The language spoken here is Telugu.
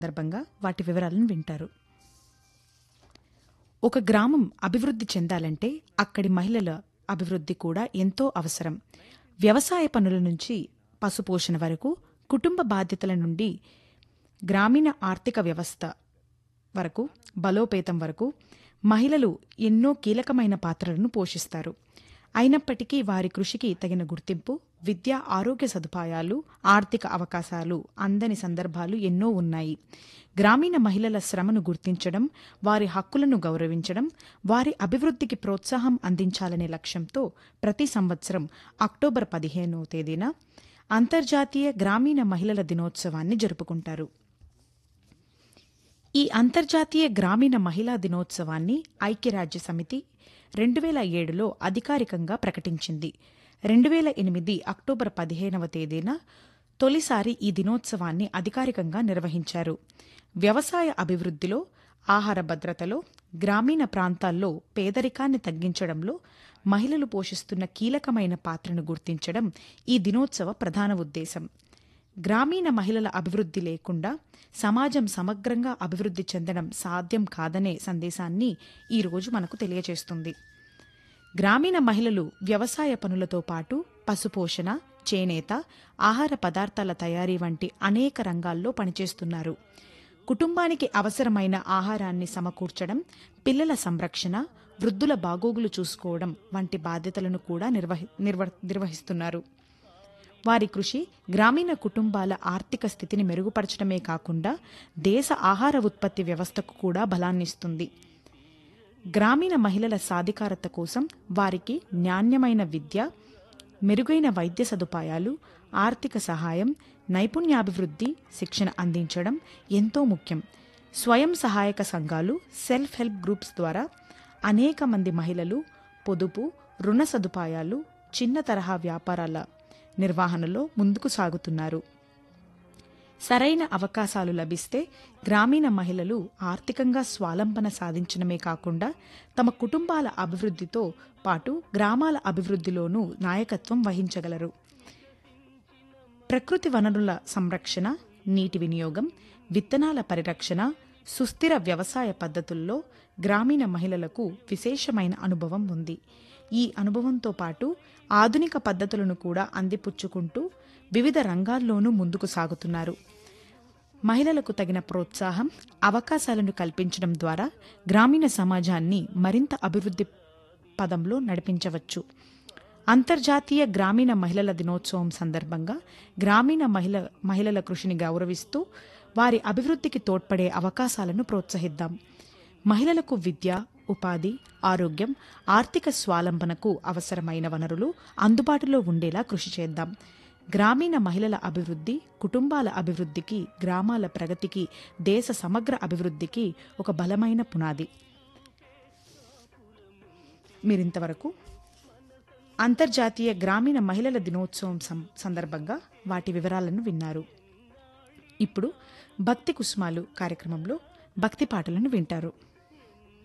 సందర్భంగా వాటి వివరాలను వింటారు ఒక గ్రామం అభివృద్ధి చెందాలంటే అక్కడి మహిళల అభివృద్ధి కూడా ఎంతో అవసరం వ్యవసాయ పనుల నుంచి పశుపోషణ వరకు కుటుంబ బాధ్యతల నుండి గ్రామీణ ఆర్థిక వ్యవస్థ వరకు బలోపేతం వరకు మహిళలు ఎన్నో కీలకమైన పాత్రలను పోషిస్తారు అయినప్పటికీ వారి కృషికి తగిన గుర్తింపు విద్య ఆరోగ్య సదుపాయాలు ఆర్థిక అవకాశాలు అందని సందర్భాలు ఎన్నో ఉన్నాయి గ్రామీణ మహిళల శ్రమను గుర్తించడం వారి హక్కులను గౌరవించడం వారి అభివృద్ధికి ప్రోత్సాహం అందించాలనే లక్ష్యంతో ప్రతి సంవత్సరం అక్టోబర్ పదిహేనవ తేదీన అంతర్జాతీయ గ్రామీణ మహిళల దినోత్సవాన్ని జరుపుకుంటారు ఈ అంతర్జాతీయ గ్రామీణ మహిళా దినోత్సవాన్ని ఐక్యరాజ్య సమితి రెండు వేల ఏడులో అధికారికంగా ప్రకటించింది రెండు వేల ఎనిమిది అక్టోబర్ పదిహేనవ తేదీన తొలిసారి ఈ దినోత్సవాన్ని అధికారికంగా నిర్వహించారు వ్యవసాయ అభివృద్ధిలో ఆహార భద్రతలో గ్రామీణ ప్రాంతాల్లో పేదరికాన్ని తగ్గించడంలో మహిళలు పోషిస్తున్న కీలకమైన పాత్రను గుర్తించడం ఈ దినోత్సవ ప్రధాన ఉద్దేశం గ్రామీణ మహిళల అభివృద్ధి లేకుండా సమాజం సమగ్రంగా అభివృద్ధి చెందడం సాధ్యం కాదనే సందేశాన్ని ఈ రోజు మనకు తెలియజేస్తుంది గ్రామీణ మహిళలు వ్యవసాయ పనులతో పాటు పశుపోషణ చేనేత ఆహార పదార్థాల తయారీ వంటి అనేక రంగాల్లో పనిచేస్తున్నారు కుటుంబానికి అవసరమైన ఆహారాన్ని సమకూర్చడం పిల్లల సంరక్షణ వృద్ధుల బాగోగులు చూసుకోవడం వంటి బాధ్యతలను కూడా నిర్వహి నిర్వ- నిర్వహిస్తున్నారు వారి కృషి గ్రామీణ కుటుంబాల ఆర్థిక స్థితిని మెరుగుపరచడమే కాకుండా దేశ ఆహార ఉత్పత్తి వ్యవస్థకు కూడా బలాన్నిస్తుంది గ్రామీణ మహిళల సాధికారత కోసం వారికి నాణ్యమైన విద్య మెరుగైన వైద్య సదుపాయాలు ఆర్థిక సహాయం నైపుణ్యాభివృద్ధి శిక్షణ అందించడం ఎంతో ముఖ్యం స్వయం సహాయక సంఘాలు సెల్ఫ్ హెల్ప్ గ్రూప్స్ ద్వారా అనేక మంది మహిళలు పొదుపు రుణ సదుపాయాలు చిన్న తరహా వ్యాపారాల నిర్వహణలో ముందుకు సాగుతున్నారు సరైన అవకాశాలు లభిస్తే గ్రామీణ మహిళలు ఆర్థికంగా స్వాలంబన సాధించడమే కాకుండా తమ కుటుంబాల అభివృద్ధితో పాటు గ్రామాల అభివృద్ధిలోనూ నాయకత్వం వహించగలరు ప్రకృతి వనరుల సంరక్షణ నీటి వినియోగం విత్తనాల పరిరక్షణ సుస్థిర వ్యవసాయ పద్ధతుల్లో గ్రామీణ మహిళలకు విశేషమైన అనుభవం ఉంది ఈ అనుభవంతో పాటు ఆధునిక పద్ధతులను కూడా అందిపుచ్చుకుంటూ వివిధ రంగాల్లోనూ ముందుకు సాగుతున్నారు మహిళలకు తగిన ప్రోత్సాహం అవకాశాలను కల్పించడం ద్వారా గ్రామీణ సమాజాన్ని మరింత అభివృద్ధి పదంలో నడిపించవచ్చు అంతర్జాతీయ గ్రామీణ మహిళల దినోత్సవం సందర్భంగా గ్రామీణ మహిళ మహిళల కృషిని గౌరవిస్తూ వారి అభివృద్ధికి తోడ్పడే అవకాశాలను ప్రోత్సహిద్దాం మహిళలకు విద్య ఉపాధి ఆరోగ్యం ఆర్థిక స్వాలంబనకు అవసరమైన వనరులు అందుబాటులో ఉండేలా కృషి చేద్దాం గ్రామీణ మహిళల అభివృద్ధి కుటుంబాల అభివృద్ధికి గ్రామాల ప్రగతికి దేశ సమగ్ర అభివృద్ధికి ఒక బలమైన పునాది మీరింతవరకు అంతర్జాతీయ గ్రామీణ మహిళల దినోత్సవం సం- సందర్భంగా వాటి వివరాలను విన్నారు ఇప్పుడు భక్తి కుసుమాలు కార్యక్రమంలో భక్తి పాటలను వింటారు